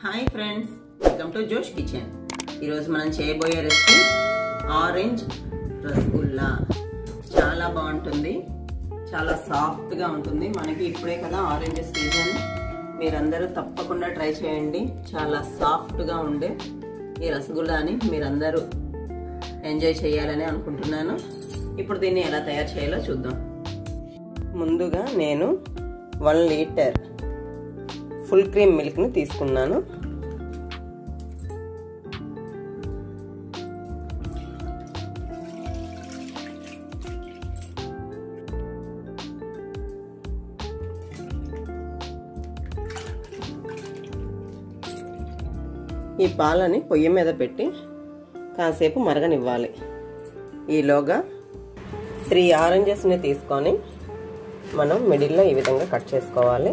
hi friends welcome to Josh kitchen ఈరోజు మనం చేయబోయే రెసిపీ ఆరెంజ్ రసగుల్లా చాలా బాగుంటుంది చాలా సాఫ్ట్గా ఉంటుంది మనకి ఇప్పుడే కదా ఆరెంజ్ సీజన్ మీరందరూ తప్పకుండా ట్రై చేయండి చాలా సాఫ్ట్గా ఉండే ఈ రసగుల్లాని మీరందరూ ఎంజాయ్ చేయాలని అనుకుంటున్నాను ఇప్పుడు దీన్ని ఎలా తయారు చేయాలో చూద్దాం ముందుగా నేను వన్ లీటర్ ఫుల్ క్రీమ్ మిల్క్ని తీసుకున్నాను ఈ పాలని పొయ్యి మీద పెట్టి కాసేపు మరగనివ్వాలి ఈలోగా త్రీ ఆరెంజెస్ని తీసుకొని మనం మిడిల్లో ఈ విధంగా కట్ చేసుకోవాలి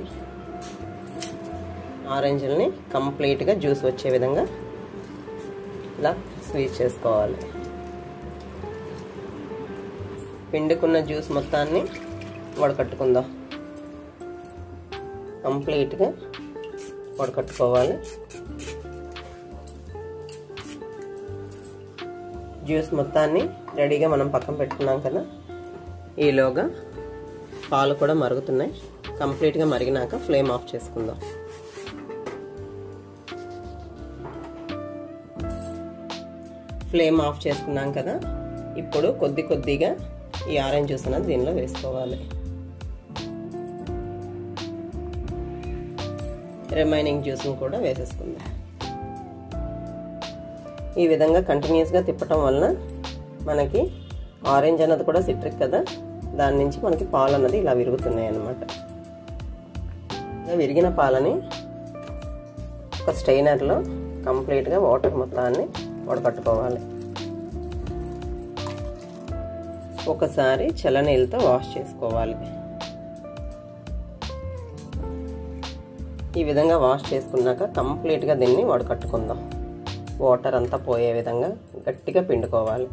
ఆరెంజ్ని కంప్లీట్గా జ్యూస్ వచ్చే విధంగా ఇలా స్వీట్ చేసుకోవాలి పిండుకున్న జ్యూస్ మొత్తాన్ని వడకట్టుకుందాం కంప్లీట్గా వడకట్టుకోవాలి జ్యూస్ మొత్తాన్ని రెడీగా మనం పక్కన పెట్టుకున్నాం కదా ఈలోగా పాలు కూడా మరుగుతున్నాయి కంప్లీట్గా మరిగినాక ఫ్లేమ్ ఆఫ్ చేసుకుందాం ఫ్లేమ్ ఆఫ్ చేసుకున్నాం కదా ఇప్పుడు కొద్ది కొద్దిగా ఈ ఆరెంజ్ జ్యూస్ అనేది దీనిలో వేసుకోవాలి రిమైనింగ్ జ్యూస్ని కూడా వేసేసుకుందాం ఈ విధంగా కంటిన్యూస్గా తిప్పటం వలన మనకి ఆరెంజ్ అన్నది కూడా సిట్రిక్ కదా దాని నుంచి మనకి పాలు అన్నది ఇలా విరుగుతున్నాయి అన్నమాట విరిగిన పాలని ఒక స్ట్రైనర్లో కంప్లీట్గా వాటర్ మొత్తాన్ని వడకట్టుకోవాలి ఒకసారి చల్లనీళ్ళతో వాష్ చేసుకోవాలి ఈ విధంగా వాష్ చేసుకున్నాక కంప్లీట్గా దీన్ని వడకట్టుకుందాం వాటర్ అంతా పోయే విధంగా గట్టిగా పిండుకోవాలి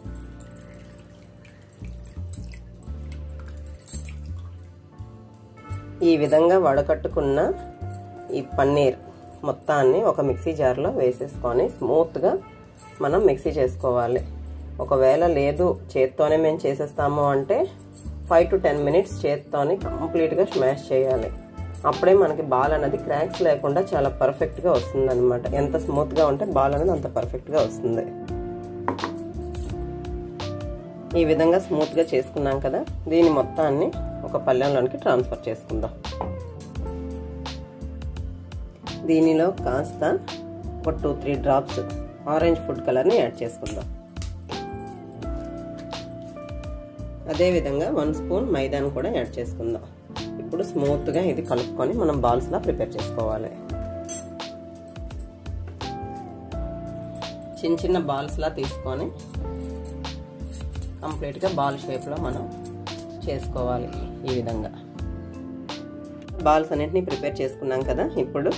ఈ విధంగా వడకట్టుకున్న ఈ పన్నీర్ మొత్తాన్ని ఒక మిక్సీ జార్లో వేసేసుకొని స్మూత్గా మనం మిక్సీ చేసుకోవాలి ఒకవేళ లేదు చేత్తోనే మేము చేసేస్తాము అంటే ఫైవ్ టు టెన్ మినిట్స్ చేత్తోని కంప్లీట్గా స్మాష్ చేయాలి అప్పుడే మనకి బాల్ అనేది క్రాక్స్ లేకుండా చాలా పర్ఫెక్ట్గా వస్తుంది అనమాట ఎంత స్మూత్గా ఉంటే బాల్ అనేది అంత పర్ఫెక్ట్గా వస్తుంది ఈ విధంగా స్మూత్గా చేసుకున్నాం కదా దీని మొత్తాన్ని ఒక పళ్ళెంలోనికి ట్రాన్స్ఫర్ చేసుకుందాం దీనిలో కాస్త ఒక two three drops orange food కలర్ని యాడ్ చేసుకుందాం అదేవిధంగా వన్ స్పూన్ మైదాను కూడా యాడ్ చేసుకుందాం ఇప్పుడు స్మూత్గా ఇది కలుపుకొని మనం బాల్స్లా ప్రిపేర్ చేసుకోవాలి చిన్న చిన్న బాల్స్లా తీసుకొని కంప్లీట్గా బాల్ షేప్లో మనం చేసుకోవాలి ఈ విధంగా బాల్స్ అన్నింటినీ ప్రిపేర్ చేసుకున్నాం కదా ఇప్పుడు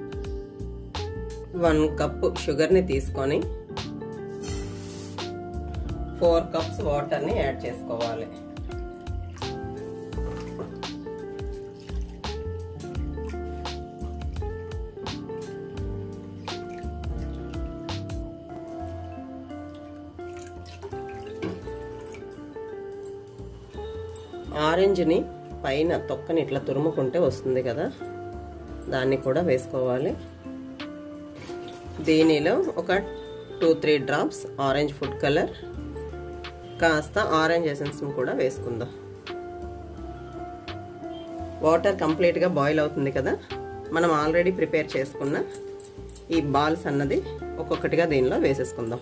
వన్ కప్ షుగర్ని తీసుకొని ఫోర్ కప్స్ వాటర్ని యాడ్ చేసుకోవాలి ఆరెంజ్ని పైన తొక్కని ఇట్లా తురుముకుంటే వస్తుంది కదా దాన్ని కూడా వేసుకోవాలి దీనిలో ఒక two three drops orange food colour కాస్త ఆరెంజ్ ఎసెన్స్ని కూడా వేసుకుందాం వాటర్ కంప్లీట్గా బాయిల్ అవుతుంది కదా మనం ఆల్రెడీ ప్రిపేర్ చేసుకున్న ఈ బాల్స్ అన్నది ఒక్కొక్కటిగా దీనిలో వేసేసుకుందాం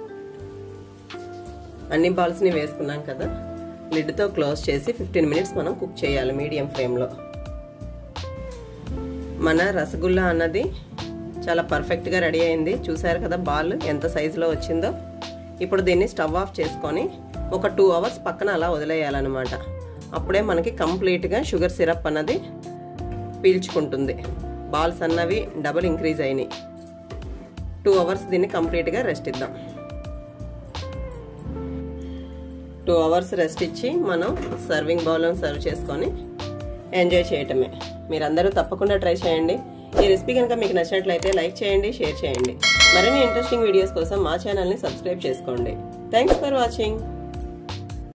అన్ని బాల్స్ని వేసుకున్నాం కదా లిడ్తో క్లోజ్ చేసి ఫిఫ్టీన్ మినిట్స్ మనం కుక్ చేయాలి మీడియం ఫ్లేమ్లో మన రసగుల్లా అన్నది చాలా పర్ఫెక్ట్గా రెడీ అయింది చూసారు కదా బాల్ ఎంత సైజులో వచ్చిందో ఇప్పుడు దీన్ని స్టవ్ ఆఫ్ చేసుకొని ఒక టూ అవర్స్ పక్కన అలా వదిలేయాలన్నమాట అప్పుడే మనకి కంప్లీట్గా షుగర్ సిరప్ అన్నది పీల్చుకుంటుంది బాల్స్ అన్నవి డబుల్ ఇంక్రీజ్ అయినాయి టూ అవర్స్ దీన్ని కంప్లీట్గా రెస్ట్ ఇద్దాం టూ అవర్స్ రెస్ట్ ఇచ్చి మనం సర్వింగ్ బౌల్లో సర్వ్ చేసుకొని ఎంజాయ్ చేయటమే మీరందరూ తప్పకుండా ట్రై చేయండి ఈ రెసిపీ కనుక మీకు నచ్చినట్లయితే లైక్ చేయండి షేర్ చేయండి మరిన్ని ఇంట్రెస్టింగ్ వీడియోస్ కోసం మా ఛానల్ని సబ్స్క్రైబ్ చేసుకోండి థ్యాంక్స్ ఫర్ వాచింగ్